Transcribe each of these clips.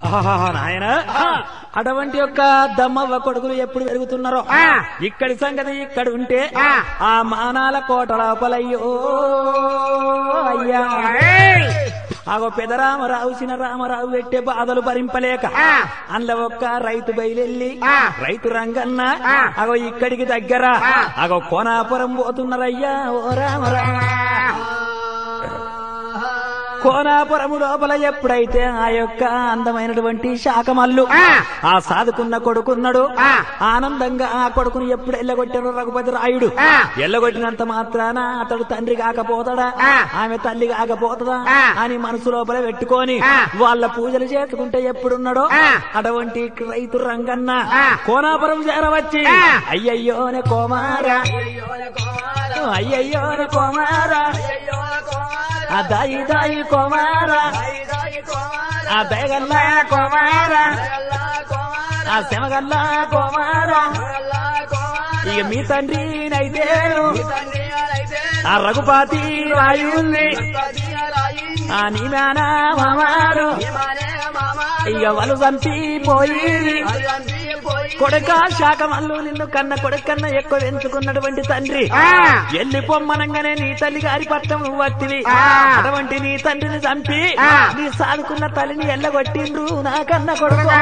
నాయన అటువంటి యొక్క దమ్మవ్వ కొడుకులు ఎప్పుడు పెరుగుతున్నారో ఇక్కడి సంగతి ఇక్కడ ఉంటే ఆ మానాల కోట లోపలయ్యో అయ్యా ఆగో పెదరామరావు చిన్న రామరావు పెట్టే బాధలు భరింపలేక అందులో ఒక్క రైతు బయలెళ్ళి రైతు రంగన్న అగో ఇక్కడికి దగ్గర అగో కోనాపురం పోతున్నారయ్యా ఓ రామరామ కోనాపురము లోపల ఎప్పుడైతే ఆ యొక్క అందమైనటువంటి శాకమల్లు ఆ సాధుకున్న కొడుకున్నాడు ఆనందంగా ఆ కొడుకుని ఎప్పుడు ఎల్లగొట్టాడు రఘుపతి రాయుడు ఎల్లగొట్టినంత మాత్రాన అతడు తండ్రి కాకపోతాడా ఆమె తల్లి కాకపోతుందా అని మనసు లోపల పెట్టుకొని వాళ్ళ పూజలు చేసుకుంటే ఎప్పుడున్నాడో అటువంటి రైతు రంగన్న కోనాపురం చేరవచ్చి అయ్యయ్యోనే కోమారా అయ్యయ్యోనే కోమారా ఆ దాయి దాయి కోమారా ఆ దయగల్లా కోమారా ఆ శమగల్లా కోమారా ఇక మీ తండ్రి నైతేను ఆ రఘుపాతి రాయుల్ని ఆ నీమానా మామారు ఇక వలు చంపి పోయి కొడుక శాఖమల్లు నిన్ను కన్న కొడుకన్న ఎక్కువ ఎంచుకున్నటువంటి తండ్రి ఎల్లి పొమ్మనంగానే నీ తల్లి గారి పట్టం నువ్వు వత్తివి అటువంటి నీ తండ్రిని చంపి నీ సాదుకున్న తల్లిని ఎల్లగొట్టిండ్రు నా కన్న కొడుకు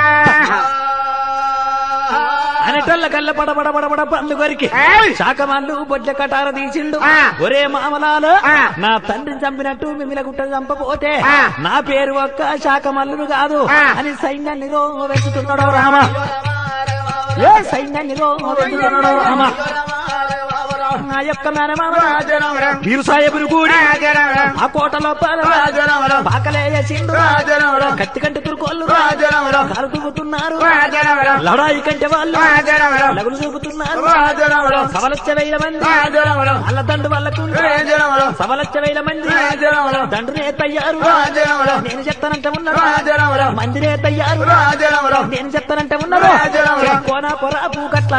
అనటల్ల కల్ల పడ పడ పడ పడ పండు కొరికి శాకమాళ్ళు బొడ్ల కటార తీసిండు ఒరే మామలాలు నా తండ్రిని చంపినట్టు మిమ్మల్ని గుట్ట చంపపోతే నా పేరు ఒక్క శాకమల్లును కాదు అని సైన్యాన్ని రో వెతుకుతున్నాడు రామ ఏ సైన్యాన్ని రో వెతుకుతున్నాడు రామ నా యొక్క మేనమామ వీరు సాహెబులు కూడి ఆ కోట లోపల బాకలే చిండు కత్తి కంటే తురుకోళ్ళు కాలు తూగుతున్నారు లడాయి కంటే వాళ్ళు లగులు చూపుతున్నారు సవలచ్చ వేల మంది అల్ల దండు వాళ్ళకు సవలచ్చ వేల మంది దండునే తయ్యారు నేను చెప్తానంటే ఉన్నాడు మందిరే తయ్యారు నేను చెప్తానంటే ఉన్నాడు కోనా పొరా పూకట్ల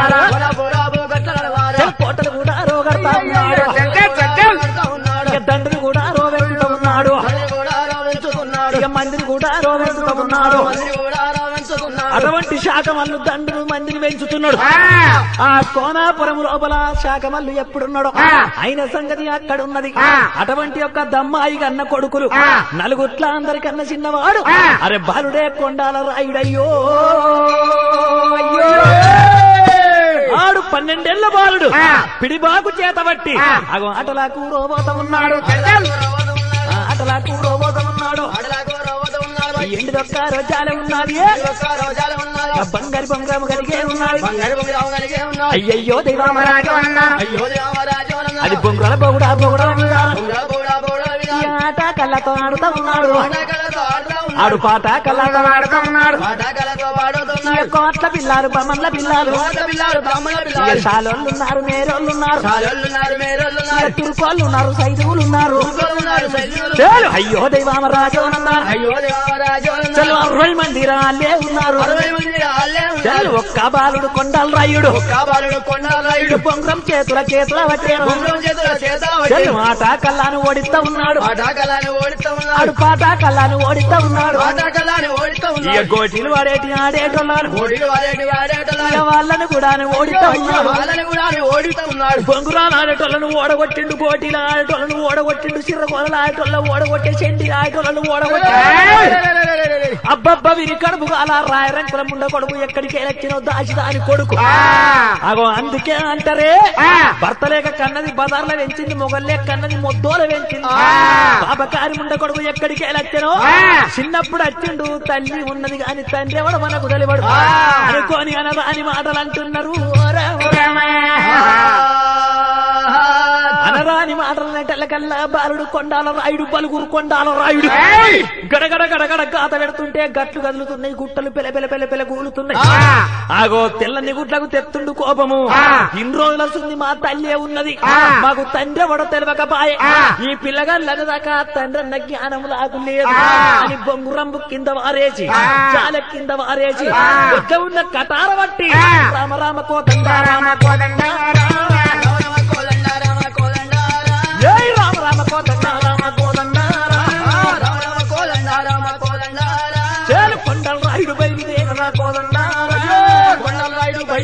కోటలు కూడా రోగడతా ఉన్నాడు ఇక దండ్రులు కూడా రోగెడుతూ ఉన్నాడు ఇక మందిని కూడా రోగెడుతూ ఉన్నాడు అటువంటి శాఖమల్లు దండును మందిని పెంచుతున్నాడు ఆ కోనాపురం లోపల శాఖమల్లు ఎప్పుడున్నాడో అయిన సంగతి అక్కడ ఉన్నది అటువంటి యొక్క దమ్మాయి కన్న కొడుకులు నలుగుట్ల అందరికన్నా చిన్నవాడు అరే బాలుడే కొండాల రాయుడయ్యో అయ్యో ఆడు పన్నెండేళ్ల బాలుడు పిడిబాకు చేతబట్టి అగో అటలాకు రోబోత ఉన్నాడు ఆ అటలాకు రోబోత ఉన్నాడు ఈ ఎండు దొక్క రోజాలే ఉన్నది ఆ బంగారు బంగారు కలిగే ఉన్నాడు అయ్యయ్యో దైవామరాజు అన్నా అది బొంగుల బొగుడా బొగుడా ఉన్నాడు ఈ ఆట కళ్ళతో ఆడుతా ఉన్నాడు ఆడు పాట కళ్ళతో ఆడుతా ఉన్నాడు ఈ కోట్ల పిల్లారు బొమ్మల పిల్లాలు ఇక శాలోళ్ళు ఉన్నారు నేరోళ్ళు ఉన్నారు ఇక తురుకోళ్ళు ఉన్నారు సైదువులు ఉన్నారు చాలు అయ్యో దైవామరాజు అన్నారు చలో అరవై మంది రాలే ఉన్నారు చాలు ఒక్క బాలుడు కొండల రాయుడు ఇక బొంగరం చేతుల చేతుల పట్టారు చలు మాట కల్లాను ఓడిస్తా ఉన్నాడు ఆడు పాట కల్లాను ఓడిస్తా ఉన్నాడు ఇక గోటీలు వాడేటి ఆడేటోళ్ళను ఇక వాళ్ళను కూడా ఓడిస్తా ఉన్నాడు బొంగురాలు ఆడేటోళ్ళను ఓడగొట్టిండు గోటీలు ఆడేటోళ్ళను ఓడగొట్టిండు సిర్రగోళలు ఆడేటోళ్ళ ఓడగొట్టే చెండి ఆడేటోళ్ళను ఓడగొట్టి అబ్బబ్బ విరి కడుపు అలా రాయరంకుల ముండ కొడుకు ఎక్కడికి వచ్చినో దాచి దాని కొడుకు అగో అందుకే అంటారే భర్త లేక కన్నది బజార్లో పెంచింది మొగల్లే కన్నది మొద్దోల పెంచింది బాబకారి ముండ కొడుకు ఎక్కడికి వెళ్ళొచ్చానో చిన్నప్పుడు వచ్చిండు తల్లి ఉన్నది కాని తండ్రి ఎవడు మనకు తెలియడు అనుకోని అనరాని మాటలు అంటున్నారు ఓరా ఓరామా. అనరాని మాటలు నెట్టలకల్లా బాలుడు కొండాల రాయుడు పలుగురు కొండాల రాయుడు గడగడ గడగడ గాత పెడుతుంటే గట్లు కదులుతున్నాయి గుట్టలు పెల పెల పెల పెల కూలుతున్నాయి ఆగో తెల్లని గుట్లకు తెత్తుండు కోపము ఇన్ని రోజుల సుంది మా తల్లి ఉన్నది మాకు తండ్రి ఎవడో తెలియకపాయే ఈ పిల్లగాళ్ళని దాకా తండ్రి అన్న జ్ఞానం లాగు లేదు అని బొంగురంబు కింద వారేసి చాల కింద వారేసి ఒక్క ఉన్న కటార బట్టి రామ రామ కోదండ రామ కోదండ జై రామ రామ కోదండ రామ కోదండ చేలు కొండల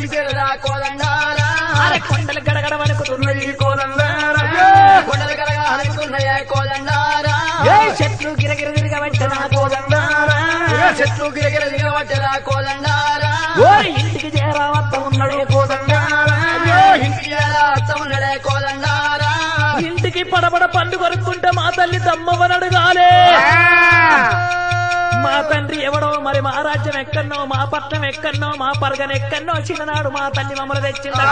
పిలిచేరా కోదండారా అరే కొండలు గడగడ వణుకుతున్నది కోదండారా కొండలు కడగా అనుకున్నాయా కోదండారా ఏ చెట్లు గిరగిర తిరగబట్టిన కోదండారా చెట్లు గిరగిర దిగబట్టరా కోదండారా ఓ ఇంటికి చేరావత్త ఉన్నాడు కోదండారా అయ్యో ఇంటికి ఎలా అత్త ఉన్నాడే కోదండారా ఇంటికి పడబడ పండు కొరుక్కుంటే మా తల్లి దమ్మవని అడగాలే మా తండ్రి ఎవడో మరి మా రాజ్యం ఎక్కన్నో మా పట్నం ఎక్కన్నో మా పరగన ఎక్కన్నో చిన్ననాడు మా తల్లి మమ్మల్ని తెచ్చిందట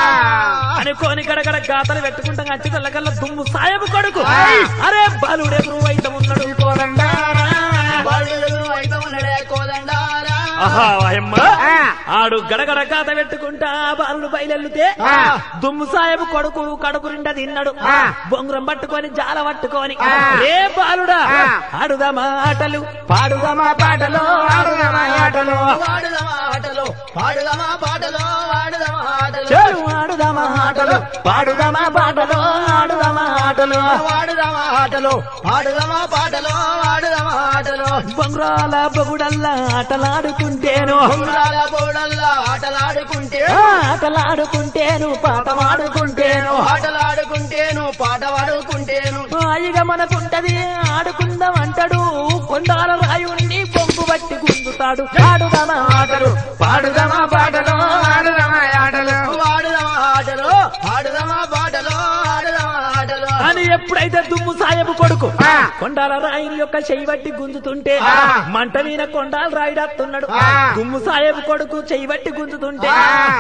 అనుకోని గడగడ గాతలు పెట్టుకుంటాం అచ్చి కల్లా దుమ్ము సాయపు కొడుకు అరే బాలుడే గురువు అయితే ఉన్నాడు కోదండారా. వాళ్ళు అయితే ఉన్నాడే కోదండారా ఆహా వాయమ్మ ఆడు గడగడ గాత పెట్టుకుంటా ఆ బాలుడు బయలెల్లితే దుమ్ము సాయబు కొడుకు కడుపు నిండా తిన్నాడు బొంగురం పట్టుకొని జాల పట్టుకొని ఏ బాలుడా ఆడుదామా ఆటలు పాడుదామా పాటలు ఆడుదామా ఆటలు వాడుదమా ఆటలు పాడుదమా పాటలు వాడుదమా ఆటలు చెడు ఆడుదామా ఆటలు పాడుదామా పాటలు ఆడుదామా ఆటలు వాడుదమా ఆటలు పాడుదమా పాటలు వాడుదమా ఆటలు బొంగురాల బొగుడల్లా ఆటలాడుకుంటేను ఉంగరాల బోడల్లా ఆటలాడుకుంటే ఆ, ఆటలాడుకుంటేను పాట పాడుకుంటేను ఆటలాడుకుంటేను పాట పాడుకుంటేను హాయిగా మనకుంటది ఆడుకుందాం అంటాడు కొండాల రాయుణ్ణి పొంగు బట్టి గుంజుతాడు ఆడుదామా ఆటలు పాడుదామా పాటలు ఆడుదామా ఆటలు వాడుదమా ఆటలు పాడుదమా పాటలు ఆడుదమా ఆటలు అని ఎప్పుడైతే దుమ్ము సాయపు కొడుకు కొండాల రాయుని యొక్క చెయ్యి బట్టి గుంజుతుంటే మంట మీద కొండాల రాయుడత్తున్నాడు దుమ్ము సాయపు కొడుకు చెయ్యి బట్టి గుంజుతుంటే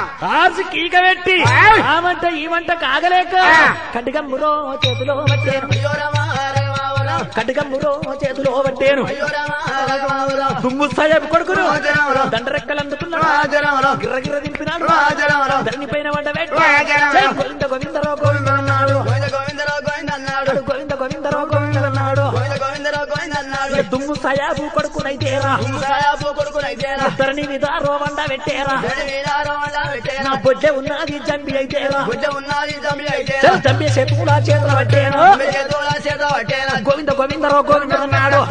ఆసి కీక పెట్టి ఆ మంట ఈ మంట కాగలేక కటిగమ్మురో చేతిలో పట్టేను అయ్యో రమా రమావరా కటిగమ్మురో చేతిలో పట్టేను అయ్యో రమా రమావరా దుమ్ము సాయపు కొడుకును రాజరామరా. దండరెక్కలు అందుకున్నాడు రాజరామరా. గిర్రగిర్ర దింపినాడు రాజరామరా. ధరణి పైన వంట పెట్టి రాజరామరా. జై గోవింద గోవిందరావు గోవింద అన్నాడు గోవింద గోవిందరావు గోవింద అన్నాడు గోవింద గోవిందరావు గోవింద అన్నాడు గోవింద గోవిందరావు గోవింద అన్నాడు ఇక దుమ్ము సాయాబు కొడుకునైతేరా సాయాపు కొడుకునైతేరా ధరణి మీద రోవండ పెట్టేరా గడి మీనారో అలా నా పెట్టేరా బొడ్డె ఉన్నది జంబి అయితేరా బుద్ధ ఉన్నది తమ్మి అయితే చల్ జంబి చేతుల చేతుల పట్టేను చేతుల చేత పట్టేరా గోవింద గోవిందరావు గోవింద అన్నాడు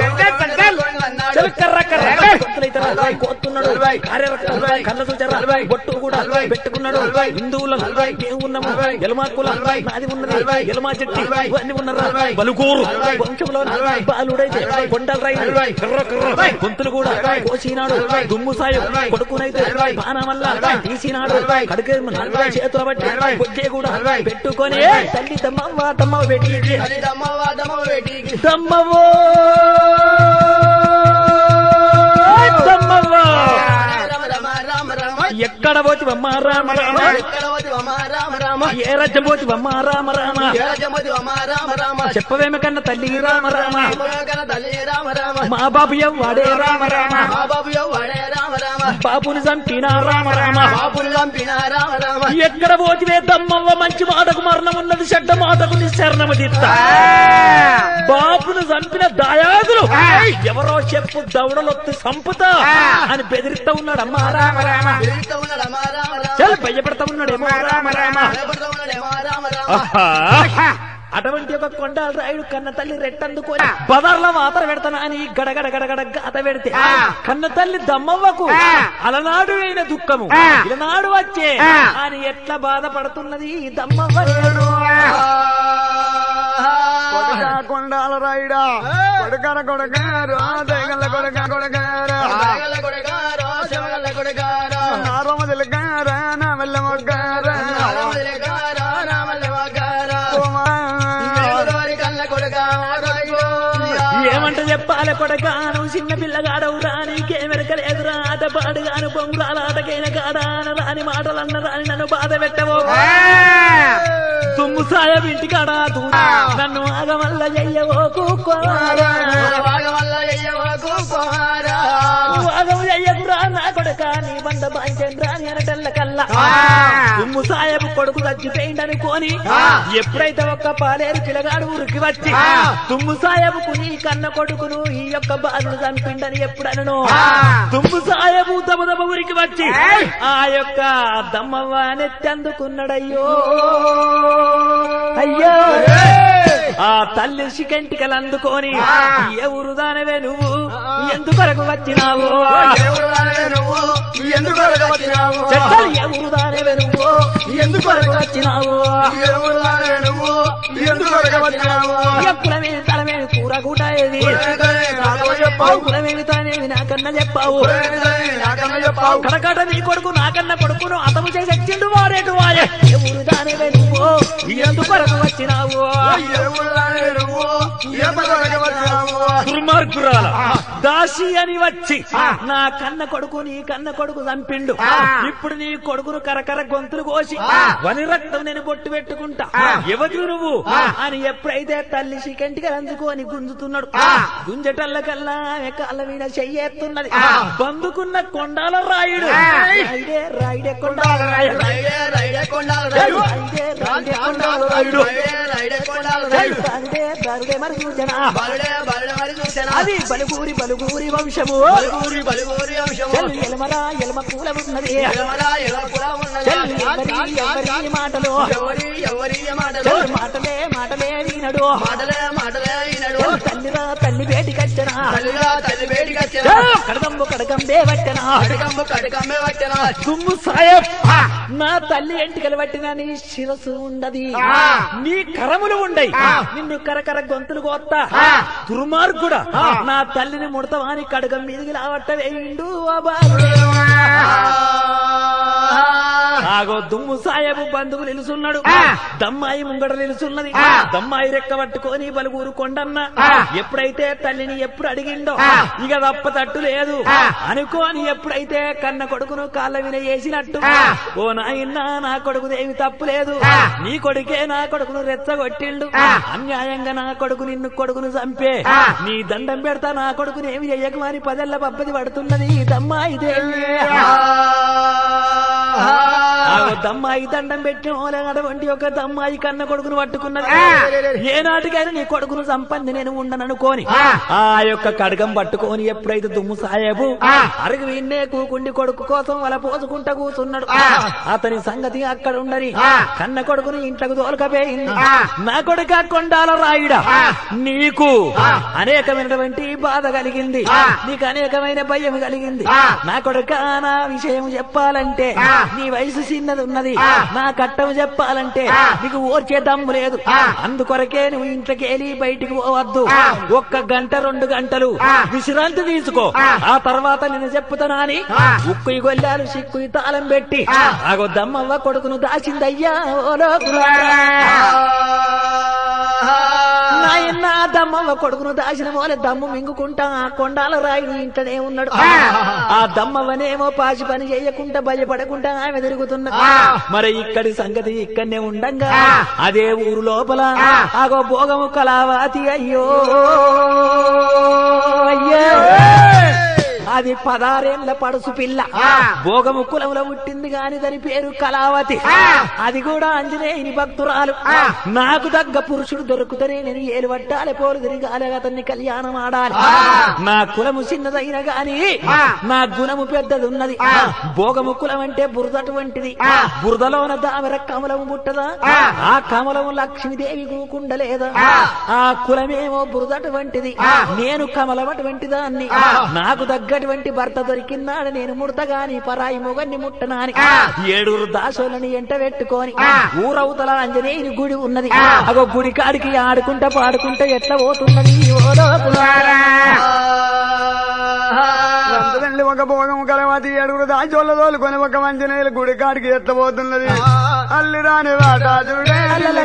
అన్నాడు చల్ కర్ర కర్ర కొత్తులైతేరా కోతున్నాడు కార్యరక్షణ కళ్ళ చూచారా బొట్టు కూడా పెట్టుకున్నాడు హిందువుల దేవున్నాము ఎలమాకుల నాది ఉన్నది ఎలమా చెట్టి ఇవన్నీ ఉన్నారా బలుగూరు వంశంలో బాలుడైతే కొండల రై కర్ర కర్ర గొంతులు కూడా కోసినాడు దుమ్ము సాయం కొడుకునైతే బాణమల్ల తీసినాడు కడుకే చేతుల బట్టి బొగ్గే కూడా పెట్టుకొని తల్లి దమ్మవ్వ దమ్మవ పెట్టి అది దమ్మవ్వ దమ్మవ వేటికి దమ్మవో దమ్మవ్వ రామ రామ రామ రామ ఎక్కడ పోతివమ్మా రామ రామ ఎక్కడ పోతి అమ్మ రామ రామ ఏ రాజ్యం పోతివమ్మా రామ రామ ఏ రాజ్యం పోతి అమ్మ రామ రామ చెప్పవేమి కన్న తల్లి రామ రామ కన తల్లి రామ రామ మా బాబు ఎవ్వాడే రామ రామ మా బాబు వాడే రామ రామ బాబుని చంపిన రామ రామ బాబులు చంపిన రామ రామ ఎక్కడ పోతివే దమ్మవ్వ మంచి మాటకు మరణం ఉన్నది చెడ్డ మాటకు నిశరణము తీస్తా బాబును చంపిన దాయాదులు ఎవరో చెప్పు దౌడలొత్తి సంపుతా అని బెదిరిస్తా ఉన్నాడు అమ్మా రామ రామ తిరుగుతూ ఉన్నాడు అమ్మ రామ రామ చల్ భయపడతా ఉన్నాడేమో రామ రామ భయపడుతూ ఉన్నాడేమో రామ రామ ఆహా. అటువంటి ఒక కొండాల రాయుడు కన్న తల్లి రెట్టందుకొని బదార్లో మాత్ర పెడతానా అని గడగడ గడగడ గాత పెడితే కన్న తల్లి దమ్మవ్వకు అలనాడు అయిన దుఃఖము ఇలనాడు వచ్చే అని ఎట్లా బాధపడుతున్నది ఈ దమ్మవ్వ నేడు. కొడక కొండాల రాయుడా కొడకర కొడకారు దేగల కొడక కొడకారు శమగల కొడగారో, శమగల కొడగారో. నారమ తెలుగారా నా వెళ్ళ మొగ్గారా రామదిలగారో, రామలవగారో. దేవుడోరి కళ్ళ కొడగారో, అయ్యో. ఏమంట చెప్పాలి కొడకాను చిన్న పిల్లగాడవు రానికేమెరకలేదురా ఆట పాడుగాను పొంగురాల ఆటకైన కాడాన రాని మాటలన్న రాని నన్ను బాధ పెట్టవో తుమ్ము సాయం ఇంటికాడ దూరా నన్ను ఆగమల్ల చెయ్యవో కూకోరా వాగవల్ల అయ్యవకు కుమారా. ఆగము చెయ్యకురా నా కొడుక నీ బంద బాంచండ్రా అని అనటల్ల కల్లా తుమ్ము సాయపు కొడుకు చచ్చిపోయిండని కోని ఎప్పుడైతే ఒక్క పాలేరు పిల్లగాడు ఊరికి వచ్చి తుమ్ము సాయబుకు నీ కన్న కొడుకును ఈ యొక్క బాధను చంపిండని ఎప్పుడనను తుమ్ము సాయబు దమ దమ ఊరికి వచ్చి ఆ యొక్క దమ్మవ్వ నెత్తందుకున్నాడయ్యో అయ్యో ఆ తల్లి శికంటికలు అందుకొని ఏ ఊరు దానవే నువ్వు ఎందుకొరకు వచ్చినావు దేవుడు రాలే నువ్వు ఎందుకు వచ్చినావు చెట్టలు ఏ ఊరు దానవే నువ్వు ఎందుకొరకు వచ్చినావు దేవుడు రాలే నువ్వు ఎందుకు వచ్చినావు ఇక కులమేమి తలమేమి కూర కూట ఏది నాతో చెప్పావు కులమేమి తలమేమి నాకన్నా చెప్పావు నాకన్నా చెప్పావు కడకడ నీ కొడుకు నాకన్నా కొడుకును అతము చేసి వచ్చిండు వారేటు వారే ఏ ఊరు దానవే నువ్వు ఎందుకొరకు వచ్చినావు దేవుడు రాలే నువ్వు ఎందుకు వచ్చినావు దుర్మార్గురాల దాసి అని వచ్చి నా కన్న కొడుకు నీ కన్న కొడుకు చంపిండు ఇప్పుడు నీ కొడుకును కరకర గొంతులు కోసి వని రక్తం నేను బొట్టు పెట్టుకుంటా ఎవరు నువ్వు అని ఎప్పుడైతే తల్లి శికంటిగా అందుకొని గుంజుతున్నాడు గుంజటల్ల కల్లా ఆమె కాళ్ళ మీద చెయ్యేస్తున్నది బందుకున్న కొండాల రాయుడు రాయుడే రాయుడే కొండాల రాయుడు రైడే రైడే కొండాల రైడు రాయుడే రాయుడే కొండాల రాయుడు రైడే రైడే కొండాల రైడు దారుడే దారుడే మరి సూచన బలుడే బలుడే మరి చూసానా అది బలుగూరి బలుగూరి వంశము బలుగూరి బలుగూరి అంశము చెల్ ఎలమరా ఎలమ కూల ఉన్నది ఎలమరా ఎలా కూడా చెల్ ఉన్నదా ఎవరి ఎవరి మాటలు ఎవరి ఎవరి మాటలు చెల్ మాటలే మాటలే వినడు మాటలే మాటలే ఈనడు చెల్ తల్లిరా తల్లి బేటి కట్టనా తల్లిగా తల్లి వేడికి వచ్చిన కడగంబు కడగంబే పట్టనా కడకంబు కడకమ్మే పట్టిన దుమ్ము సాయం నా తల్లి ఎంటికలు పట్టిన నీ శిరసు ఉండది నీ కరములు ఉండయి నిన్ను కరకర గొంతులు కోత్తా దుర్మార్గుడా నా తల్లిని ముడతవాని కడగం మీదికి లావట్ట వేయిండు ఆ బాలుడు. ఆగో దుమ్ము సాయబు బంధువు నిలుసున్నాడు దమ్మాయి ముంగడ నిలుసున్నది దమ్మాయి రెక్క పట్టుకొని బలుగురు కొండన్న ఎప్పుడైతే తల్లిని ఎప్పుడు అడిగిండో ఇక తప్ప తట్టు లేదు అనుకోని ఎప్పుడైతే కన్న కొడుకును కాళ్ళ విన వేసినట్టు ఓ నాయన్న నా కొడుకు ఏమి తప్పు లేదు నీ కొడుకే నా కొడుకును రెచ్చగొట్టిండు అన్యాయంగా నా కొడుకు నిన్ను కొడుకును చంపే నీ దండం పెడతా నా కొడుకుని ఏమి చెయ్యకు అని పదెల్ల పబ్బది పడుతున్నది ఈ దమ్మాయి దేవి ఆగో దమ్మాయి దండం పెట్టిన అటువంటి ఒక దమ్మాయి కన్న కొడుకును పట్టుకున్నది ఏనాటికైనా నీ కొడుకును సంపంది నేను ఉండననుకోని ఆ యొక్క కడగం పట్టుకొని ఎప్పుడైతే దుమ్ము సాయేబు అరుగు విన్నే కూకుండి కొడుకు కోసం వల పోసుకుంటా కూర్చున్నాడు అతని సంగతి అక్కడ ఉండని కన్న కొడుకుని ఇంట్లోకి తోలకపోయింది నా కొడుక కొండాల రాయుడా నీకు అనేకమైనటువంటి బాధ కలిగింది నీకు అనేకమైన భయం కలిగింది నా కొడుక నా విషయం చెప్పాలంటే నీ వయసు చిన్నది ఉన్నది నా కట్టం చెప్పాలంటే నీకు ఓర్చే దమ్ము లేదు అందుకొరకే నువ్వు ఇంట్లోకి వెళ్ళి బయటికి పోవద్దు ఒక్క గంట రెండు గంటలు విశ్రాంతి తీసుకో ఆ తర్వాత నేను చెప్పుతానా అని ఉక్కుయి గొల్లాలు సిక్కుయి తాళం పెట్టి ఆగో దమ్మవ్వ కొడుకును దాచిందయ్యా ఓ లోకులారా. నాయన దమ్మవ్వ కొడుకును దాచిన మోలే దమ్ము మింగుకుంటా ఆ కొండాల రాయుడు ఇంటనే ఉన్నాడు ఆ దమ్మవ్వనేమో పాచి పని చేయకుండా భయపడకుండా ఆమె తిరుగుతున్నది మరి ఇక్కడి సంగతి ఇక్కడనే ఉండంగా అదే ఊరు లోపల ఆగో భోగము కళావాతి అయ్యో అయ్యో అది పదారేళ్ల పడుసు పిల్ల భోగము కులంలో పుట్టింది గాని దాని పేరు కళావతి అది కూడా ఆంజనేయుని భక్తురాలు నాకు తగ్గ పురుషుడు దొరుకుతనే నేను ఏలు పట్టాలి పోలు తిరిగాలి అతన్ని కళ్యాణం ఆడాలి నా కులము చిన్నదైన గాని నా గుణము పెద్దది ఉన్నది భోగము కులం అంటే బురదటువంటిది బురదలోన దామెర కమలము పుట్టదా ఆ కమలము లక్ష్మీదేవి కూకుండలేదా ఆ కులమేమో బురదటువంటిది నేను కమలమటువంటి దాన్ని నాకు తగ్గటువంటి భర్త దొరికినాడు నేను ముడతగాని పరాయి మొగన్ని ముట్టనాని ఏడుగురు దాసోలని ఎంట పెట్టుకొని ఊరవుతల అంజనేయుని గుడి ఉన్నది అగో గుడి కాడికి ఆడుకుంటా పాడుకుంటా ఎట్లా పోతున్నది ఓ లోకులారా. రంతదండి ఒక భోగం కలవాతి ఏడుగురు దాచోళ్ళ తోలుకొని ఒక మంచినీళ్ళు గుడి కాడికి ఎట్ల పోతున్నది అల్లి రాని వాట చూడే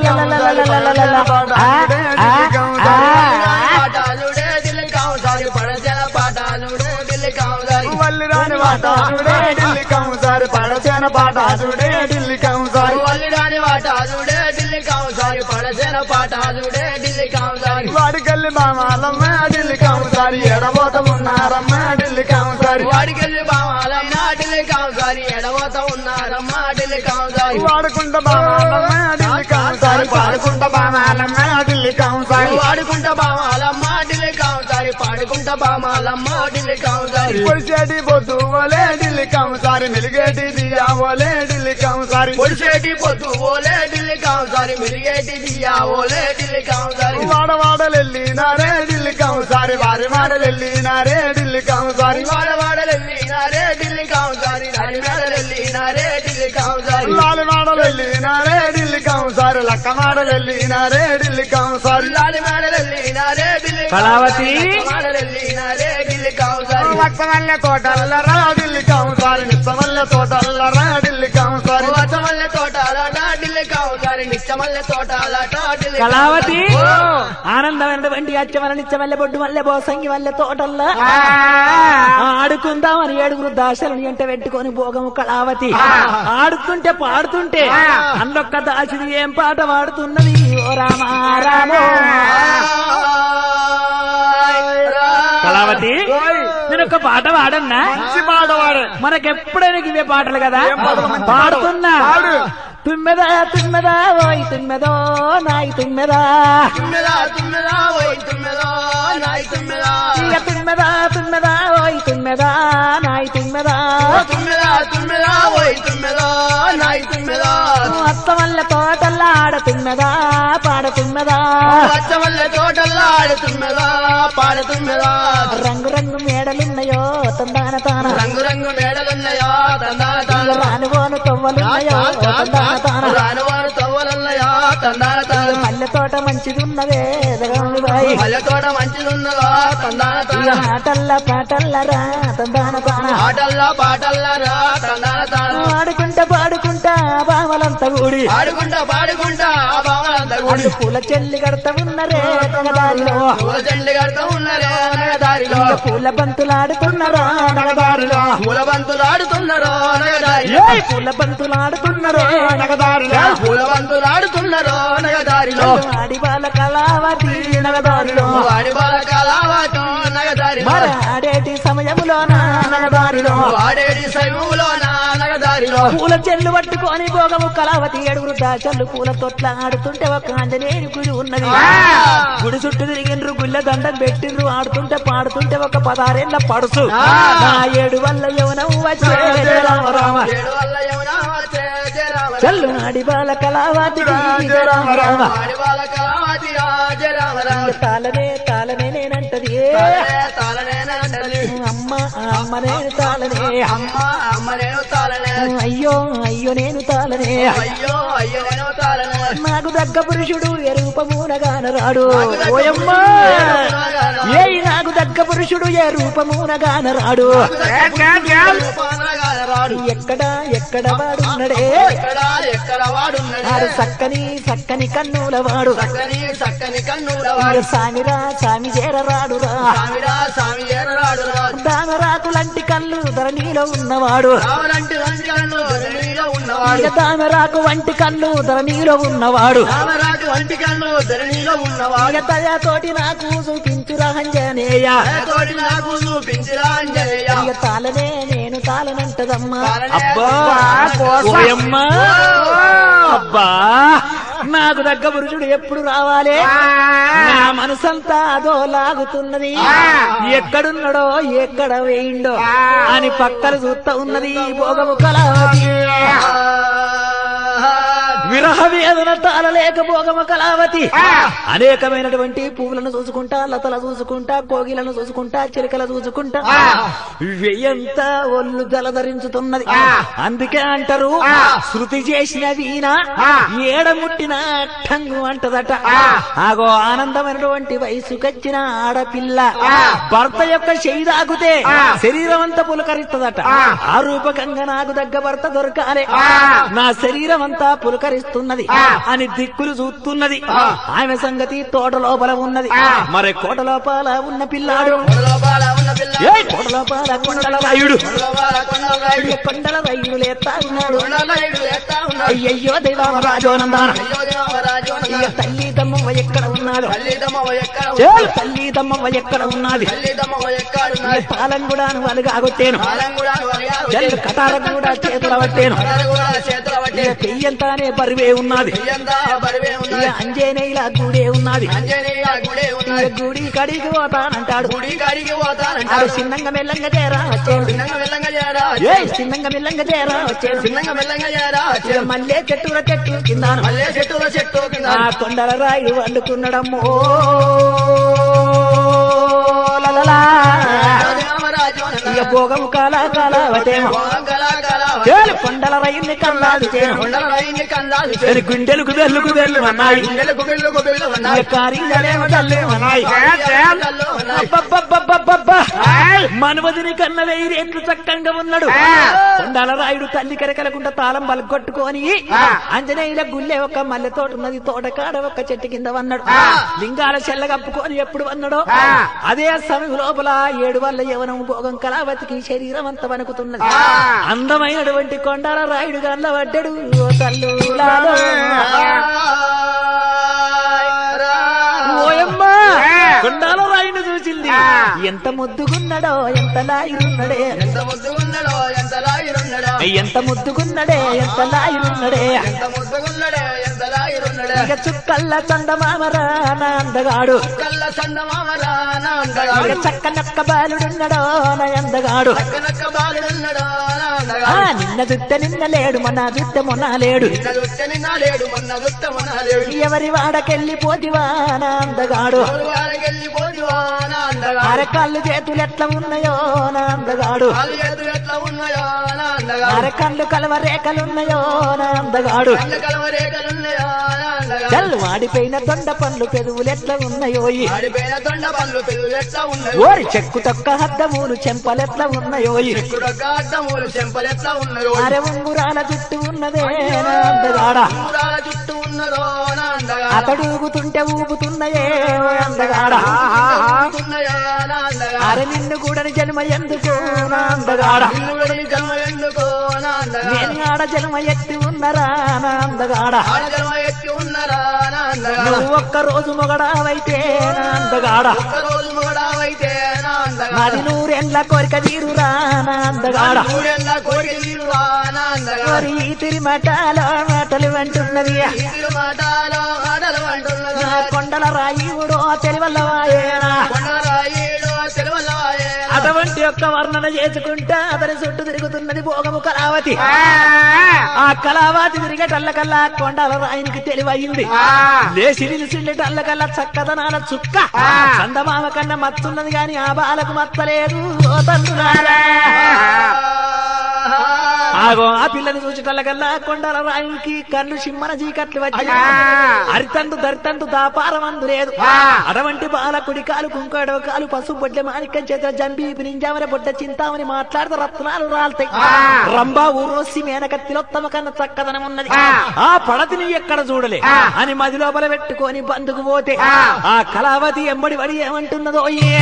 పాటాలుడే దిల్లి కావుసారి పడజల పాటాలుడే దిల్లి కావుసారి వల్లి రాని వాట చూడే ఢిల్లీ కంసారి పడసేన పాట చూడే ఢిల్లీ కంసారి వల్లిరాని వాటాలుడే ఢిల్లి కావుసారి పడజల పాటాలుడే ఢిల్లి కావుసారి వాడికెళ్ళి బామాలమ్మ ఢిల్లీ కంసారి ఎడబోత ఉన్నారమ్మ ఢిల్లీ కంసారి వాడికెళ్ళి బావాలమ్మ ఢిల్లీ కావుసారి ఎడవత ఉన్నారమ్మ ఢిల్లీ కావుసారి వాడుకుంట బామాలమ్మ ఢిల్లీ కంసారి పాడుకుంట బామాలమ్మ ఢిల్లీ కంసారి వాడుకుంట బావాలమ్మ ఢిల్లీ కావుసారి పాడుకుంట బామాలమ్మ ఢిల్లీ కావుసారి పొడిచేటి పొద్దు ఓలే ఢిల్లీ కంసారి మెలిగేటి దియా ఓలే ఢిల్లీ కంసారి సారి పొడిసేటి పొద్దు ఓలే ఢిల్లీ కాంసారి మెరిగేటి దియ్యా ఓలే ఢిల్లీ కాంసారి వాడవాడలెళ్ళినారే ఢిల్లీ సారి వారి వాడలెళ్ళినారే ఢిల్లీ సారి వాడవాడలెళ్ళినారే ఢిల్లీ కాంసారి రాని మేడలెళ్ళినారే ఢిల్లీ కాంసారి లాలి మాడలెళ్ళినారే ఢిల్లీ సారి లక్క మాడలెళ్ళినారే ఢిల్లీ సారి లాలి మేడలెళ్ళినారే ఢిల్లీ కళావతి. మాడలెళ్ళినారే ఢిల్లీ కాంసారి లక్షమల్లె తోటల్లరా ఢిల్లీ సారి నిత్తమల్లె తోటల్లరా ఢిల్లీ సారి వచమల్లె తోటాలట ఢిల్లీ కాంసారి నిత్యమల్లె తోటాలట ఢిల్లీ కళావతి ఓ. ఆనందమైనటువంటి అచ్చమల్ల నిత్యమల్లె బొడ్డు మల్లె బోసంగి మల్లె తోటల్లా ఆడుకుందామని ఏడుగురు దాసలని ఎంట పెట్టుకొని భోగము కళావతి ఆడుతుంటే పాడుతుంటే అన్నొక్క దాసిది ఏం పాట పాడుతున్నది ఓ రామా రామో కళావతి నేను ఒక పాట పాడన్నా మంచి పాడవాడే మనకెప్పుడైనా ఇవే పాటలు కదా ఏం పాటలు? మంచి పాడుతున్నా పాడు. తుమ్మెదా తుమ్మెదా ఓయ్ తుమ్మెదో నాయి తుమ్మెదా తుమ్మెదా తుమ్మెదా ఓయ్ తుమ్మెదా నాయ్ తుమ్మెదా ఇక తుమ్మెదా తుమ్మెదా ఓయ్ తుమ్మెదా నాయి తుమ్మెదా తుమ్మెదా తుమ్మెదా ఓయ్ తుమ్మెదా నాయ్ తుమ్మెదా అత్త వల్ల తోటల్లా ఆడ తుమ్మెదా పాడ తుమ్మెదా పచ్చమల్లె తోటల్లా ఆడుతుమ్మెదా పాడుతుమ్మెదా రంగు రంగు మేడలున్నాయో తందాన తాన రంగు రంగు మేడలున్నాయా తందాన ఇక తాన రానుగోను తొవ్వలున్నాయో తందాన తాన రానువారు తవ్వలున్నాయా తందాన ఇక తాన మల్లె తోట మంచిదున్నదే జగన్ బాయి మల్లె తోట మంచిదున్నదా తందాన ఇక తాన ఆటల్లా పాటల్లరా తందాన తాన ఆటల్లా పాటల్లా రా తందాన తాన ఆడుకుంటా పాడుకుంటా బావలంతా కూడి ఆడుకుంటా పాడుకుంటా ఆ భావనంతా అల్లు కూడి పూల చెల్లి కడతా ఉన్నరే నగదారిలో పూల చెండి కడతా ఉన్నారే నగదారిలో ఇక పూల బంతులాడుతున్నారా నగదారిలో పూల బంతులు ఆడుతున్నారో నగదారిలో ఏయ్ పూల బంతులాడుతున్నారే నగదారిలో పూల బంతులు ఆడుతున్నారో నగదారిలో ఆడి బాల కళావతి నగదారిలో వాడి బాల కళావాటం నగదారిలో మరి ఆడేటి సమయములోన నగదారిలో వాడేడి శైవులో నా నగదారిలో పూల చెల్లు పట్టుకొని భోగము కళావతి ఏడుగురు దాచల్లు పూల తొట్ల ఆడుతుంటే ఒక ఆంజనేయుని గుడి ఉన్నది గుడి చుట్టూ తిరిగిండ్రు గుళ్ళ దండం పెట్టిండ్రు ఆడుతుంటే పాడుతుంటే ఒక పదారేళ్ల పడుసు నా ఏడు వల్ల యవనం వచ్చే రామ రామ ఏడు వల్ల యమునా వచ్చే జయ రామ రామ. చెల్లు నాడి బాల కళావతికి జయ రామ రామ వాడి బాల కళావతి రా జయ రామ రామ. తాళనే తాళనే నేనంటది ఏ తాళనే తాళనే నంటది. అమ్మ అమ్మ నేను తాళనే అమ్మ అమ్మ నేను తాళనే అయ్యో అయ్యో నేను తాళనే అయ్యో అయ్యో నేను తాళనే నాకు దగ్గ పురుషుడు ఏ రూపమునగాన రాడు నాకు దగ్గ ఓయమ్మా పురుషుడు ఏ ఏ నాకు దగ్గ పురుషుడు ఏ రూపమునగాన రాడు రూపానగాల రాడు ఎక్కడ ఎక్కడ వాడున్నడే ఎక్కడ ఎక్కడ వాడున్నాడు ఆడు చక్కని చక్కని కన్నుల వాడు చక్కని చక్కని కన్నుల ఇక వాడు సామిరా సామి చేరరాడురా సామిరా సామి ఏరరాడు రాడు దామరాకులంటి కళ్ళు ధరణిలో ఉన్నవాడు రావలంటి వంటి కన్ను ధరణిలో ఉన్నవాడు ఇక దామరాకు వంటి కళ్ళు ధరణిలో ఉన్నవాడు రామరాజు వంటి కన్ను ధరణిలో ఉన్నవాడు ఇక దయతోటి నాకు చూపించు రహంజనేయ తోటి నాకు చూపించిరా అంజనేయ ఇక తాళనే నేను తాళనంటదమ్మా తాళనే అబ్బా కోసం. ఓయమ్మా అబ్బా నాకు దగ్గ పురుషుడు ఎప్పుడు రావాలి నా మనసంతా అదో లాగుతున్నది ఎక్కడున్నాడో ఎక్కడ వేయిండో అని పక్కన చూస్తా ఉన్నది భోగము కళావతి విరహ వేదన తాళలేక భోగమ కళావతి అనేకమైనటువంటి పువ్వులను చూసుకుంటా లతల చూసుకుంటా కోగిలను చూసుకుంటా చిలుకల చూసుకుంటా వెయ్యంత ఒళ్ళు జలధరించుతున్నది అందుకే అంటారు శృతి చేసిన వీణ ఏడముట్టిన టంగు అంటదట ఆగో ఆనందమైనటువంటి వయసుకొచ్చిన ఆడపిల్ల భర్త యొక్క చెయ్యి తాకుతే శరీరం అంతా పులకరిస్తుందట ఆ రూపకంగా నాకు దగ్గ భర్త దొరకాలే నా శరీరం అంతా పులకరిస్తున్నది అని దిక్కులు చూస్తున్నది ఆమె సంగతి తోట లోపల ఉన్నది మరి కోట లోపల ఉన్న పిల్లాడు లోపల ఉన్న పిల్ల ఏ కోట లోపల కొండల రాయుడు లోపల కొండల రాయుడు ఈ కొండల రాయుడు లేస్తా ఉన్నాడు కొండల రాయుడు ఎత్తా ఉన్నాడు అయ్యయ్యో దేవామ రాజోనందాన అయ్యో దేవరాజు ఇక తల్లి తమ్ముడు తల్లిదమ్మవ్వ ఎక్కడ ఉన్నాడు తల్లిదమ్మ ఎక్కడ చేలు తల్లిదమ్మవ్వ ఎక్కడ ఉన్నది తల్లిదమ్మ ఎక్కడ ఈ పాలన కూడా వాళ్ళు కాగొట్టేను కాలం కూడా చెల్లు కటారం కూడా చేతుల పట్టేను కూడా చేతుల పట్టి ఇక పెయ్యంతానే బరివే ఉన్నది బియ్యంతా బరివే ఇక ఉన్నది అంజనేయుల గుడే ఉన్నది అంజనేయ గుడే ఇక ఉన్నది గుడి కడిగి పోతానంటాడు గుడి కాడికి పోతానంటాడు ఆడు చిన్నంగా మెల్లంగా చేరా వచ్చేను చిన్నంగా మెల్లంగా చేయరా ఏ చిన్నంగా మెల్లంగా చేరా వచ్చేను చిన్నంగా మెల్లంగా చేయరా ఇక మల్లె చెట్టుల చెట్టు కిందాను మల్లె చెట్టు చెట్టు కింద ఆ కొండల రాయుడు వండుకున్నాడమ్మో లలలా. రామరాజు ఇక భోగము కాల కాల వటేమో చేలు కొండల రైల్ని కన్నాడు చేను కొండల రాయిని కన్నాలు చేను గుండెలకు వెల్లుకు వెళ్ళు అన్నాయి గుండెలకు బిల్లుకు బిల్లు ఇక ఉన్నాయి కారీలలేమో తల్లేమన్నాయి కళ్ళు ఉన్నాయి. అబ్బబ్బబ్బబ్బబ్బబ్బా. మనవదిని కన్న వెయ్యిరేండ్లు చక్కంగా ఉన్నాడు కొండాల రాయుడు తల్లి కరకలకుండా తాళం బలగొట్టుకొని ఆంజనేయుల గుల్లె ఒక మల్లె తోట ఉన్నది తోట కాడ ఒక చెట్టు కింద వన్నాడు లింగాల చెల్ల కప్పుకొని ఎప్పుడు వన్నాడో అదే సమయం లోపల ఏడు వల్ల యవనం భోగం కళావతికి శరీరం అంతా వణుకుతున్నది అందమైనటువంటి కొండాల రాయుడు గల్ల పడ్డాడు ఓ తల్లులాలో. ఓయమ్మా కొండాల రాయుడు చూసింది ఎంత ముద్దుగున్నాడో ఎంత లాయుడున్నడే ఎంత ముద్దుగున్నడో ఎంత లాగిరున్నడో ఎంత ముద్దుగున్నడే ఎంత లాయుడున్నడే ఎంత ముద్దుగున్నడో ఎంత లాగిరున్నడో ఇక చుక్కల్ల చందమామరా నా అందగాడు కళ్ళ చందమామరా నా ఇక అందగాడు చక్క నక్క బాలుడున్నడో నా అందగాడు కనక బాలుడున్నడో నా ఆ అందగాడు నిన్న చుట్ట నిన్న లేడు మొన్న చుట్ట మొన్న లేడు నిన్న దుట్ట నిన్న లేడు మొన్న దుట్ట మొన్న లేడు ఎవరి వాడకెళ్ళిపోతివా నా అందగాడు వాడికెళ్ళి పోదువా నా అందగాడు అరకాళ్ళు చేతులు ఎట్లా ఉన్నాయో నా అందగాడు కాలు చేతులు ఎట్లా ఉన్నాయో నా అందగాడు అరకళ్ళు కలవ రేఖలున్నాయో నా అందగాడు కళ్ళ కలవరేఖలున్నాయో నా అందగాడు చల్లు వాడిపోయిన దొండ పండ్లు పెదవులు ఎట్లా ఉన్నాయోయి ఆడిపోయిన దొండ పనులు పిల్లలు ఎట్లా ఉన్నాయి ఓరి చెక్కు తొక్క హద్దమూలు చెంపలెట్లా ఉన్నాయోయి కుడక అడ్డములు చెంపలు ఎట్లా ఉన్నాయో అరే ఉంగురాల జుట్టు ఉన్నదే నా అందగాడా ఊరాల చుట్టూ ఉన్నదో నా అందగాడు అతడు ఊగుతుంటే ఊగుతున్నాయే ఓ అందగాడా ఉన్నాయో నా అందగాడు అరే నిన్ను కూడా జన్మ ఎందుకు నా అందగాడా నిన్నుడని జన్మ ఎందుకో నా అందగాడు నేను ఆడ జన్మ ఎత్తి ఉన్నరా నా అందగాడా ఆడ జన్మ ఎత్తి ఉన్నరా నా అందగాడు నువ్వు ఒక్క రోజు మొగడావైతే నా అందగాడా ఒక్కరోజు మొగడావైతే నా అందగాడు నాది నూరెండ్ల కోరిక తీరురా నా అందగాడా ఊరెళ్ళ కోరిక తీరువా నా అందగాడు మరి ఈ తిరిమటాలో మాటలు అంటున్నది ఇదిరు మాటలో ఆటలు అంటున్నదా నా కొండల రాయుడో తెలివల్లవాయేనా కొండరాయేడు తెలవల్లవాయే అటువంటి యొక్క వర్ణన చేసుకుంటా అతని చుట్టూ తిరుగుతున్నది భోగము కళావతి ఆ కళావతి తిరిగేటల్లకల్లా కొండల రాయినికి తెలివయింది లేచి నిలిచిండేటల్లకల్లా చక్కదనాల చుక్క చందమామ కన్నా మత్తున్నది గాని ఆ బాలకు మత్తలేదు ఓ తండ్రులారా ఆగో ఆ పిల్లని చూసేటల్లకల్లా కొండల రాయికి కళ్ళు సిమ్మన చీకట్లు వచ్చి అరితండు దరితండు దాపారమందు లేదు అటువంటి బాలకుడి కాలు కుంకాడవ కాలు పసుపు బొడ్ల మాణిక్యం చేత జంబి నింజామని బొడ్డ చింతామని మాట్లాడితే రత్నాలు రాల్తాయి రంబా ఊరోసి మేనక తిలోత్తమ కన్నా చక్కదనం ఉన్నది ఆ పడతిని ఎక్కడ చూడలే అని మది లోపల పెట్టుకొని బందుకు పోతే ఆ కళావతి ఎంబడి వడి ఏమంటున్నదో ఏ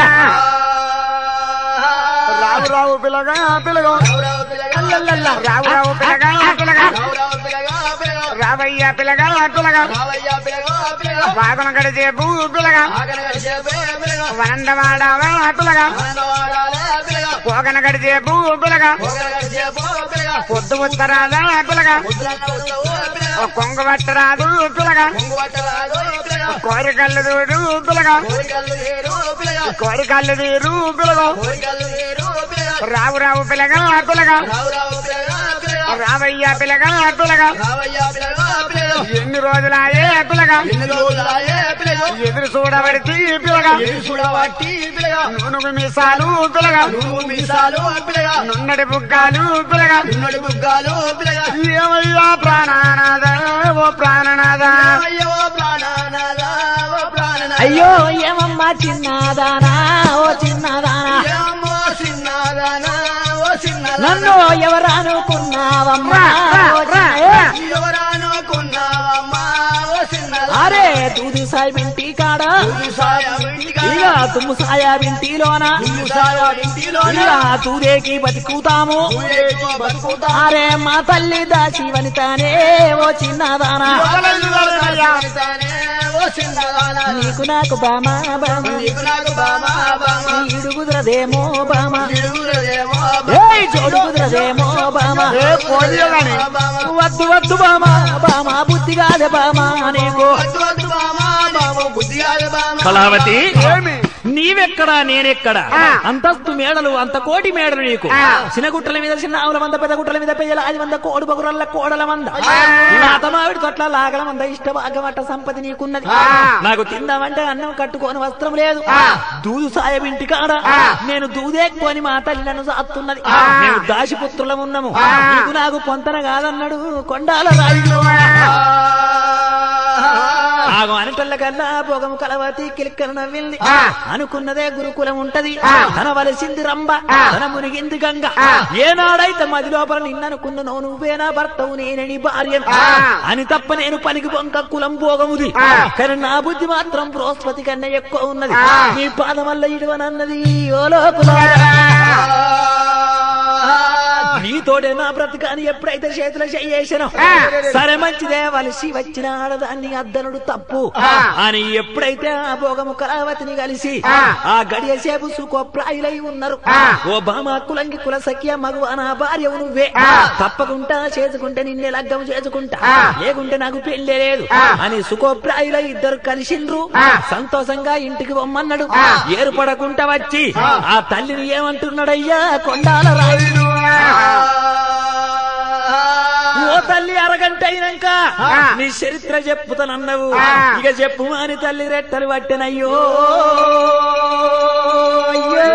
రావు రావు పిల్లగా పిల్లగా రావు పిల్లగా అల్లల్లల్లా. రావు రావు పిల్లగా పిల్లగా రావు రావు పిల్లగా పిల్లగా రావయ్య పిల్లగా పిల్లగా రావయ్యా పిల్లగా పిల్లగా వాగున గడిచేపు పిల్లగా ఆగన గడిచేపే పిల్లగా వనందవాడావా పిల్లగా ఆనందవాడాలే పిల్లగా పోగన గడిచేపు పిల్లగా ఓగన గడిచేపో పిల్లగా పొద్దు ఉత్తరాదా పిల్లగా ముద్రన్న ఉత్తవో పిల్లగా కొంగు పట్టరాదు పిల్లగా ముంగు పట్టరాదో పిల్లగా కోరికల్లు దూడు పిల్లగా కోరికల్లు ఏరు పిల్లగా కోరికల్లు తీరు పిల్లగా కోరికల్లు ఏరు పిల్లగా రావు రావు పిల్లగా పిల్లగా రావు రావు పిల్లగా పిల్లగా రావయ్య పిల్లగా పిల్లగా రావయ్యా పిల్లగా పిల్లగా ఎన్ని రోజులాయే పిల్లగా ఎన్ని రోజులాయే పిల్లగా ఎదురు చూడబడితే పిల్లగా ఎదురు చూడబట్టి పిల్లగా నూనె మీసాలు పిల్లగా నువ్వు మీసాలు పిల్లగా నున్నడి బుగ్గాలు పిల్లగా నిన్నటి బుగ్గాలు పిల్లగా ఏమయ్యా ప్రాణనాథ ఓ ప్రాణనాథ అయ్యో ప్రాణనాదా ఓ ప్రాణనాదా అయ్యో ఏమమ్మా చిన్నదానా ఓ చిన్నదానా ఏమో చిన్నదానా ఓ చిన్నదానా నన్ను ఎవరు అనుకున్నావమ్మా ఓ చిన్న- ఎవరనుకున్నావమ్మా ఓ చిన్నదానా అరే దూది సాయి వింటి కాడ సాయ ఇంటికాడ ఇక తుమ్ము సాయా వింటిలోన సాయ ఇంటిలోన ఇక తూదేకి బతుకుతాము ఊరేగి బతుకుతా అరే మా తల్లి దాసి వనితానే ఓ చిన్నదానా వదలయ్యానే ఓ చిన్నదానా నీకు నాకు బామా బామ నీకు నాకు బామా బామా ఈడు కుదరదేమో బామ తిరుగులేమో ఏయ్ జోడు కుదరదేమో బామ ఏ పోలియో గాని వద్దు వద్దు బామా బామా బుద్ధి కాదే బామా నీకు వద్దు వద్దు బామా బామా బుద్ధి కాదు బామా కళావతి ఏమి నీవెక్కడా నేనెక్కడా ఆ. అంతస్తు మేడలు అంత కోటి మేడలు నీకు ఆ. చిన్న గుట్టల మీద చిన్న ఆవుల మంద పెద్ద గుట్టల మీద పెయ్యల అది మంద కోడి బగురల్ల కోడల మంద నాత మావిడి తొట్ల లాగల మంద ఇష్ట భాగమట్ట సంపద నీకున్నది ఆ. నాకు తిందామంటే అన్నం కట్టుకోని వస్త్రం లేదు ఆ. దూదు సాయం ఇంటి కాడ ఆ. నేను దూదేక్కుని మా తల్లి నన్ను సాత్తున్నది ఆ. మేము దాసిపుత్రులం ఉన్నాము ఆ. నీకు నాకు పొంతన కాదన్నాడు కొండాల రాయుడు ఆగో అనటల్ల కల్లా భోగము కలవతి కిలిక్కన నవ్వింది ఆ. అనుకున్నదే గురుకులం ఉంటది ఆ. తన వలసింది రంబ ఆ. తన మునిగింది గంగ ఆ. ఏనాడైతే మది లోపల నిన్ననుకున్నాను నువ్వేనా భర్తవు నేనని భార్య ఆ. అని తప్ప నేను పనికి బొంక కులం భోగముది ఆ. కానీ నా బుద్ధి మాత్రం బృహస్పతి కన్నా ఎక్కువ ఉన్నది ఆ. నీ పాదం వల్ల ఇడవనన్నది ఓ లోకులారా. నీతోటే నా బ్రతకాని ఎప్పుడైతే చేతులు చేయేసానో ఆ. సరే మంచిదే వలసి వచ్చిన ఆడదాన్ని అద్దనుడు తప్పు ఆ. అని ఎప్పుడైతే ఆ భోగము కళావతిని కలిసి ఆ. ఆ గడియ సేపు సుఖోప్రాయులై ఉన్నారు ఆ. ఓ బామ కులంగి కుల సఖ్య మగువ నా భార్య నువ్వే ఆ. తప్పకుండా చేసుకుంటే నిన్నే లగ్గం చేసుకుంటా ఆ. లేకుంటే నాకు పెళ్లే లేదు ఆ. అని సుఖోప్రాయులై ఇద్దరు కలిసిండ్రు ఆ. సంతోషంగా ఇంటికి పొమ్మన్నాడు ఆ. ఏర్పడకుండా వచ్చి ఆ. ఆ తల్లిని ఏమంటున్నాడయ్యా కొండాల రాయుడు ఓ తల్లి అరగంట అయినాక ఆ. నీ చరిత్ర చెప్పుతానన్నావు ఆ. ఇక చెప్పు అని తల్లి రెట్టలు పట్టినయ్యో అయ్యో.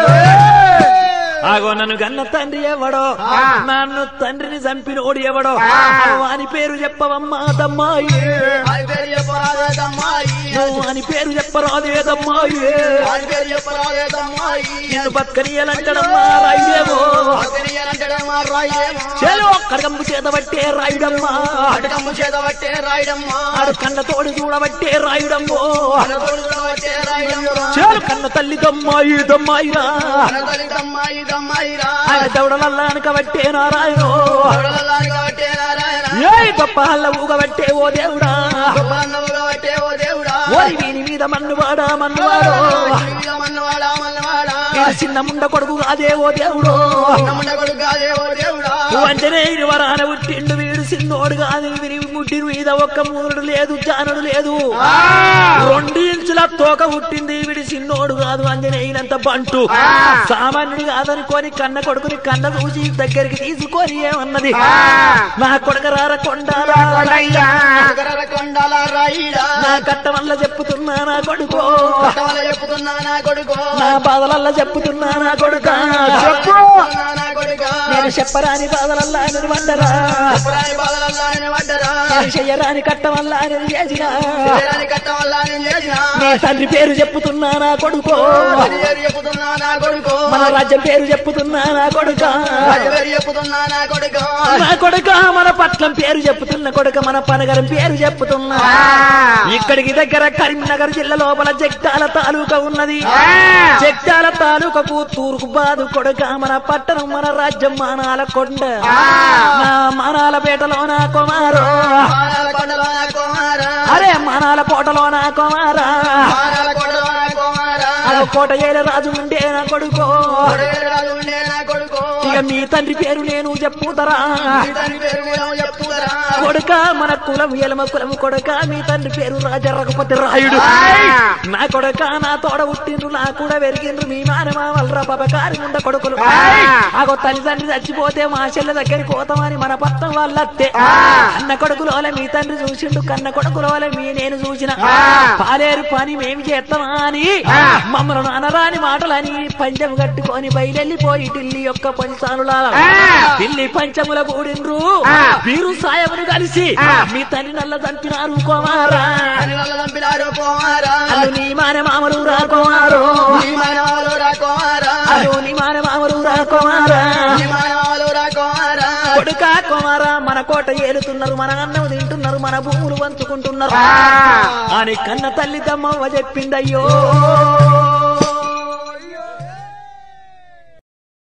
ఆగో నన్ను గన్న తండ్రి ఎవడో ఆ. నన్ను తండ్రిని చంపినోడు ఎవడో ఆ. అని పేరు చెప్పవమ్మా తమ్మాయి అది పేరు చెప్పరాదేదమ్మాయి నువ్వు అని పేరు చెప్పరాదేదమ్మాయి అది పేరు చెప్పరాదేదమ్మాయి నిన్ను బతకనీయాలంటడమ్మా రాయుడేమో అతనియనంటడమా రాయడమా చెలో కడగంపు చేత పట్టే రాయుడమ్మా అడకమ్ము చేత పట్టే రాయడమ్మా ఆడు కన్న తోడు చూడబట్టే రాయుడమ్మో అనతోడు పట్టే రాయడమ్మా చాలు కన్న తల్లి దమ్మాయి దమ్మాయిరా అనతలి దమ్మాయి దమ్మాయిరా ఆయన దౌడలల్లా అనకబట్టే నారాయణ కొడలలాని కాబట్టే నారాయణ ఏ గొప్ప హల్ల ఊగబట్టే ఓ దేవుడా గొప్పన్నవు కాబట్టే ఓ దేవుడా ఓరి వీని మీద మన్నువాడా మన్నువాడో మీద మన్నవాడా మన్నవాడా వీడు చిన్న ముండ కొడుకు కాదే ఓ దేవుడు నమ్మున కొడుకాదే ఓ దేవుడా అంజనేయుని వరాన పుట్టిండు వీడు సిన్నోడు కాదు వీరి ముడ్డి మీద ఒక్క మూరుడు లేదు జానుడు లేదు రెండు ఇంచుల తోక పుట్టింది వీడి సిన్నోడు కాదు అంజనేయునంత బంటు సామాన్యుడు కాదనుకోని కన్న కొడుకుని కన్న చూసి దగ్గరికి తీసుకొని ఏమన్నది నా కొడుక రార కొండారా నగర కొండల రాయిడా నా కట్ట వల్ల చెప్పుతున్నా నా కొడుకో కొట్టవల చెప్పుతున్నా నా కొడుకు నా బాధలల్ల చెప్పుతున్నా నా కొడుక చెప్పు చెప్పుతున్నా నా కొడుక నేను చెప్పరాని బాధలల్లా నేను వండరా చెప్పరాని బాధలల్లా నేను పడ్డరా నేను చెయ్యరాని కట్ట వల్ల నేను చేసిన చేయరాని కట్టం వల్ల నేను చేసిన నీ తండ్రి పేరు చెప్పుతున్నా నా కొడుకో పది పేరు చెప్పుతున్నా నా కొడుకు మన రాజ్యం పేరు చెప్పుతున్నా నా కొడుక పది పేరు చెప్పుతున్నా నా కొడుకు నా కొడుక మన పట్లం పేరు చెప్పుతున్న కొడుక మన పనగరం పేరు చెప్పుతున్నా ఇక్కడికి దగ్గర కరీంనగర్ జిల్లా లోపల జగ్తాల తాలూకా ఉన్నది జగ్తాల తాలూకకు తూర్పు బాదు కొడుక మన పట్టణం మన రాజ్యం మానాల కొండ నా మానాల పేటలో నా కుమారో మానాల కొండలో నా కుమార అరే మానాల కోటలో నా కుమారా మానాల కొండలో నా కుమార అదో కోట ఏల రాజు ఉండే నా కొడుకో కొడేరాజు ఉండే నా కొడుకు ఇక మీ తండ్రి పేరు నేను చెప్పుతరా నీ తండ్రి పేరు కూడా చెప్పుదరా కొడుక మన కులం ఎలమ కులం కొడుక మీ తండ్రి పేరు రాజా రఘుపతి రాయుడు నా కొడుక నా తోడ పుట్టిండ్రు నా కూడా పెరిగిండ్రు మీ మానమా వల్ర పబకారి ఉండ కొడుకులు ఆగో తల్లిదండ్రి చచ్చిపోతే మా చెల్లె దగ్గరికి పోతామని మన పత్తం వాళ్ళత్తే అన్న కొడుకులోల మీ తండ్రి చూసిండు కన్న కొడుకులోల మీ నేను చూసిన పాలేరు పని మేమి చేస్తామా అని మమ్మల్ని అనరాని మాటలని పంచం కట్టుకొని బయలెళ్ళిపోయి ఢిల్లీ యొక్క పంచానుల ఢిల్లీ పంచముల కూడిండ్రు వీరు సాయమును కలిసి మీ తల్లి నల్ల చంపినారు కుమారా అని నల్ల దంపినారు కుమారా అల్లు నీ మాన మామలు రా కుమారు నీ మానవాలు రా కుమారా అల్లు నీ మాన మామలు రా కుమారా నీ మానవాలు రా కుమారా కొడుక కుమారా మన కోట ఏలుతున్నారు మన అన్నం తింటున్నారు మన భూములు పంచుకుంటున్నారు అని కన్న తల్లి తమ్మవ్వ చెప్పిందయ్యో